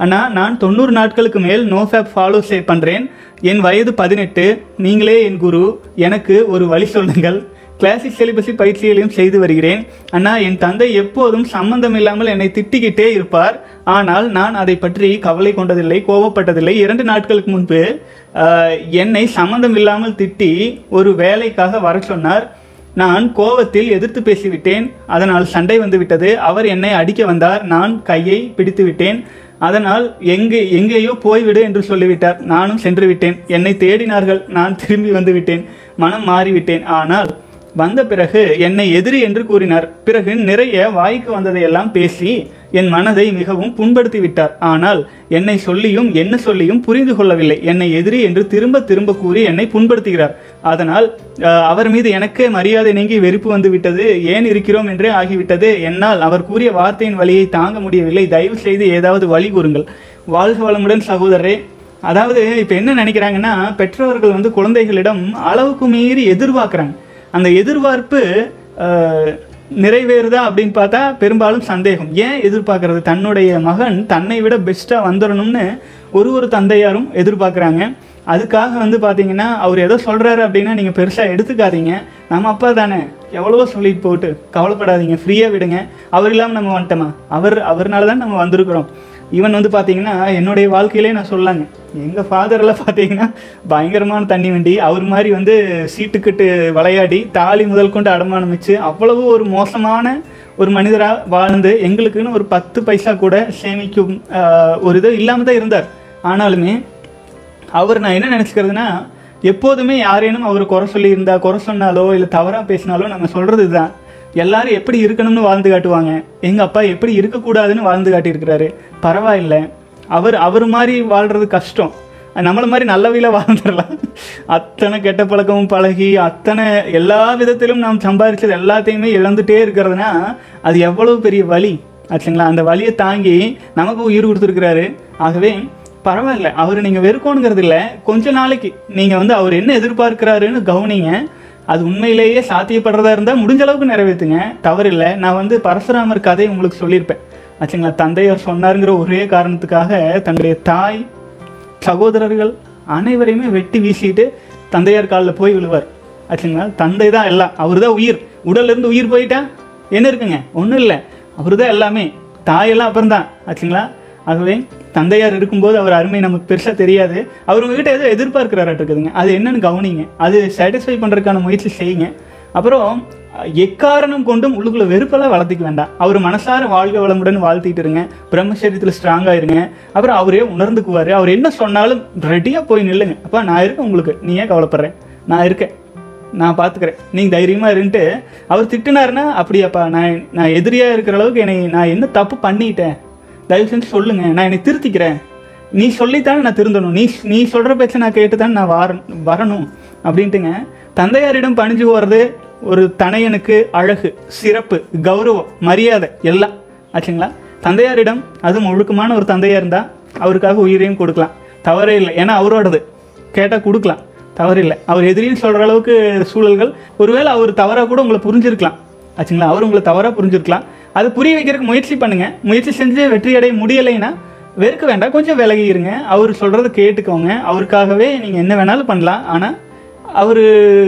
அண்ணா நான் தொண்ணூறு நாட்களுக்கு மேல் நோ ஃபேப் ஃபாலோ சே பண்ணுறேன் என் வயது பதினெட்டு நீங்களே என் குரு எனக்கு ஒரு வழி சொல்லுங்கள் கிளாசிக் செலிபஸி பயிற்சிகளையும் செய்து வருகிறேன் அண்ணா என் தந்தை எப்போதும் சம்பந்தம் இல்லாமல் என்னை திட்டிக்கிட்டே இருப்பார் ஆனால் நான் அதை பற்றி கவலை கொண்டதில்லை கோபப்பட்டதில்லை இரண்டு நாட்களுக்கு முன்பு ஆஹ், என்னை சம்பந்தம் இல்லாமல் திட்டி ஒரு வேலைக்காக வர சொன்னார் நான் கோபத்தில் எதிர்த்து பேசிவிட்டேன் அதனால் சண்டை வந்து விட்டது அவர் என்னை அடிக்க வந்தார் நான் கையை பிடித்து விட்டேன் அதனால் எங்கே எங்கேயோ போய்விடு என்று சொல்லிவிட்டார் நானும் சென்று விட்டேன் என்னை தேடினார்கள் நான் திரும்பி வந்து விட்டேன் மனம் மாறிவிட்டேன் ஆனால் வந்த பிறகு என்னை எதிரி என்று கூறினார் பிறகு நிறைய வாய்க்கு வந்ததையெல்லாம் பேசி என் மனதை மிகவும் புண்படுத்தி விட்டார் ஆனால் என்னை சொல்லியும் என்ன சொல்லியும் புரிந்து கொள்ளவில்லை என்னை எதிரி என்று திரும்ப திரும்ப கூறி என்னை புண்படுத்துகிறார் அதனால் அஹ், அவர் மீது எனக்கே மரியாதை நீங்கி வெறுப்பு வந்து விட்டது ஏன் இருக்கிறோம் என்றே ஆகிவிட்டது என்னால் அவர் கூறிய வார்த்தையின் வழியை தாங்க முடியவில்லை தயவு செய்து ஏதாவது வழி கூறுங்கள் வாழ்க வளமுடன் சகோதரரே அதாவது இப்போ என்ன நினைக்கிறாங்கன்னா பெற்றோர்கள் வந்து குழந்தைகளிடம் அளவுக்கு மீறி எதிர்பார்க்குறாங்க அந்த எதிர்பார்ப்பு அஹ், நிறைவேறுதா அப்படின்னு பார்த்தா பெரும்பாலும் சந்தேகம் ஏன் எதிர்பார்க்கறது தன்னுடைய மகன் தன்னை விட பெஸ்ட்டாக வந்துடணும்னு ஒரு ஒரு தந்தையாரும் எதிர்பார்க்குறாங்க அதுக்காக வந்து பார்த்தீங்கன்னா அவர் ஏதோ சொல்கிறாரு அப்படின்னா நீங்கள் பெருசாக எடுத்துக்காதீங்க நம்ம அப்பா தானே எவ்வளவோ சொல்லிட்டு போட்டு கவலைப்படாதீங்க ஃப்ரீயாக விடுங்க அவர் இல்லாமல் நம்ம வந்துட்டோமா அவர் அவர்னால தான் நம்ம வந்திருக்கிறோம் ஈவன் வந்து பார்த்தீங்கன்னா என்னுடைய வாழ்க்கையிலே நான் சொல்லாங்க எங்கள் ஃபாதரெல்லாம் பார்த்தீங்கன்னா பயங்கரமான தண்ணி வண்டி அவர் மாதிரி வந்து சீட்டுக்கட்டு விளையாடி தாலி முதல் கொண்டு அடமானம் வச்சு அவ்வளவு ஒரு மோசமான ஒரு மனிதராக வாழ்ந்து எங்களுக்குன்னு ஒரு பத்து பைசா கூட சேமிக்கும் ஆஹ், ஒரு இது இல்லாமல் தான் இருந்தார் ஆனாலுமே அவர் நான் என்ன நினச்சிக்கிறதுனா எப்போதுமே யாரேனும் அவர் குறை சொல்லியிருந்தா குறை சொன்னாலோ இல்லை தவறாக பேசினாலோ நம்ம சொல்கிறது இதுதான் எல்லாரும் எப்படி இருக்கணும்னு வாழ்ந்து காட்டுவாங்க எங்கள் அப்பா எப்படி இருக்கக்கூடாதுன்னு வாழ்ந்து காட்டியிருக்கிறாரு பரவாயில்ல அவர் அவர் மாதிரி வாழ்கிறது கஷ்டம் நம்மள மாதிரி நல்லவையில் வாழ்ந்துடலாம் அத்தனை கெட்ட பழக்கமும் பழகி அத்தனை எல்லா விதத்திலும் நாம் சம்பாதிச்சது எல்லாத்தையுமே இழந்துட்டே இருக்கிறதுனா அது எவ்வளவு பெரிய வலி ஆச்சுங்களா அந்த வலியை தாங்கி நமக்கு உயிர் கொடுத்துருக்கிறாரு ஆகவே பரவாயில்ல அவர் நீங்கள் வெறுக்கணுங்கிறது இல்லை கொஞ்ச நாளைக்கு நீங்கள் வந்து அவர் என்ன எதிர்பார்க்கிறாருன்னு கவனிங்க அது உண்மையிலேயே சாத்தியப்படுறதா இருந்தால் முடிஞ்ச அளவுக்கு நிறைவேற்றுங்க தவறில்லை நான் வந்து பரசுராமர் கதை உங்களுக்கு சொல்லியிருப்பேன் ஆச்சுங்களா தந்தையார் சொன்னாருங்கிற ஒரே காரணத்துக்காக தன்னுடைய தாய் சகோதரர்கள் அனைவரையுமே வெட்டி வீசிட்டு தந்தையார் காலில் போய் விழுவார் ஆச்சுங்களா தந்தை தான் எல்லாம் அவர் தான் உயிர் உடல்ல இருந்து உயிர் போயிட்டா என்ன இருக்குங்க ஒன்றும் இல்லை அவர் தான் எல்லாமே தாயெல்லாம் அப்புறம் தான் ஆச்சுங்களா ஆகவே தந்தையார் இருக்கும்போது அவர் அருமை நமக்கு பெருசாக தெரியாது அவர் உங்ககிட்ட ஏதோ எதிர்பார்க்கிறாராட்டு இருக்குதுங்க அது என்னன்னு கவனிங்க அது சாட்டிஸ்ஃபை பண்ணுறதுக்கான முயற்சி செய்யுங்க அப்புறம் எக்காரணம் கொண்டும் உள்ளுக்குள்ள வெறுப்பெல்லாம் வளர்த்திக்க வேண்டாம் அவர் மனசார வாழ்க வளமுடன் வாழ்த்திட்டு இருங்க பிரம்மச்சரியத்தில் ஸ்ட்ராங்காக இருங்க அப்புறம் அவரே உணர்ந்துக்குவார் அவர் என்ன சொன்னாலும் ரெடியாக போய் நில்லுங்க அப்பா நான் இருக்கேன் உங்களுக்கு நீ ஏன் கவலைப்படுறேன் நான் இருக்கேன் நான் பார்த்துக்கிறேன் நீங்கள் தைரியமாக இருந்துட்டு அவர் திட்டினாருன்னா அப்படியாப்பா நான் நான் எதிரியாக இருக்கிற அளவுக்கு என்னை நான் என்ன தப்பு பண்ணிட்டேன் தயவு செஞ்சு சொல்லுங்க நான் என்னை திருத்திக்கிறேன் நீ சொல்லித்தானே நான் திருந்தணும் நீ நீ சொல்கிற பேச்சை நான் கேட்டு தான் நான் வர வரணும் அப்படின்ட்டுங்க தந்தையாரிடம் பணிஞ்சு போகிறது ஒரு தனையனுக்கு அழகு சிறப்பு கௌரவம் மரியாதை எல்லாம் ஆச்சுங்களா தந்தையாரிடம் அதுவும் ஒழுக்கமான ஒரு தந்தையாக இருந்தால் அவருக்காக உயிரையும் கொடுக்கலாம் தவறே இல்லை ஏன்னா அவரோடது கேட்டால் கொடுக்கலாம் தவறில்லை அவர் எதிரின்னு சொல்கிற அளவுக்கு சூழல்கள் ஒருவேளை அவர் தவறாக கூட உங்களை புரிஞ்சிருக்கலாம் ஆச்சுங்களா அவர் உங்களை தவறாக புரிஞ்சிருக்கலாம் அது புரிய வைக்கிறதுக்கு முயற்சி பண்ணுங்க முயற்சி செஞ்சு வெற்றி அடைய முடியலைன்னா வெறுக்க வேண்டாம் கொஞ்சம் விலகி இருங்க அவர் சொல்கிறத கேட்டுக்கோங்க அவருக்காகவே நீங்கள் என்ன வேணாலும் பண்ணலாம் ஆனால் அவர்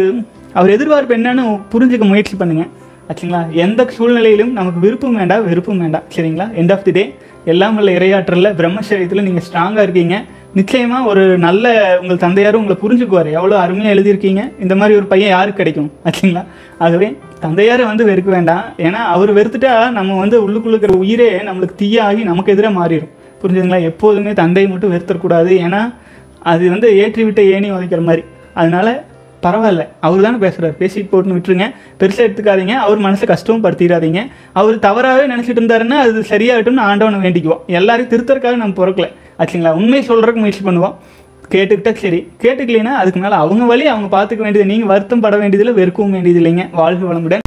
அவர் எதிர்பார்ப்பு என்னன்னு புரிஞ்சுக்க முயற்சி பண்ணுங்க ஆச்சுங்களா எந்த சூழ்நிலையிலும் நமக்கு விருப்பம் வேண்டாம் வெறுப்பும் வேண்டாம் சரிங்களா எண்ட் ஆஃப் தி டே எல்லாம் உள்ள இரையாற்றலில் பிரம்மச்சரியத்தில் நீங்கள் ஸ்ட்ராங்காக இருக்கீங்க நிச்சயமாக ஒரு நல்ல உங்கள் தந்தையாரும் உங்களை புரிஞ்சுக்குவார் எவ்வளோ அருமையாக எழுதியிருக்கீங்க இந்த மாதிரி ஒரு பையன் யாருக்கு கிடைக்கும் ஆச்சுங்களா ஆகவே தந்தையாரை வந்து வெறுக்க வேண்டாம் ஏன்னா அவர் வெறுத்துட்டா நம்ம வந்து உள்ளுக்குள்ள இருக்கிற உயிரே நம்மளுக்கு தீயாகி நமக்கு எதிராக மாறிடும் புரிஞ்சுங்களா எப்போதுமே தந்தையை மட்டும் வெறுத்தரக்கூடாது ஏன்னா அது வந்து ஏற்றி விட்ட ஏணி உதைக்கிற மாதிரி அதனால பரவாயில்ல அவர் தானே பேசுகிறார் பேசிட்டு போட்டுன்னு விட்டுருங்க பெருசாக எடுத்துக்காதீங்க அவர் மனசை கஷ்டமும் படுத்திடாதீங்க அவர் தவறாகவே நினச்சிட்டு இருந்தாருன்னா அது சரியாகட்டும்னு ஆண்டவனை வேண்டிக்குவோம் எல்லாரையும் திருத்தறக்காக நம்ம பிறக்கல ஆச்சுங்களா உண்மையை சொல்கிறதுக்கு முயற்சி பண்ணுவோம் கேட்டுக்கிட்டா சரி கேட்டுக்கலைன்னா அதுக்கு மேலே அவங்க வழி அவங்க பார்த்துக்க வேண்டியது நீங்கள் வருத்தம் பட வேண்டியதில்லை வெறுக்கவும் வேண்டியது இல்லைங்க வாழ்க வளமுடன்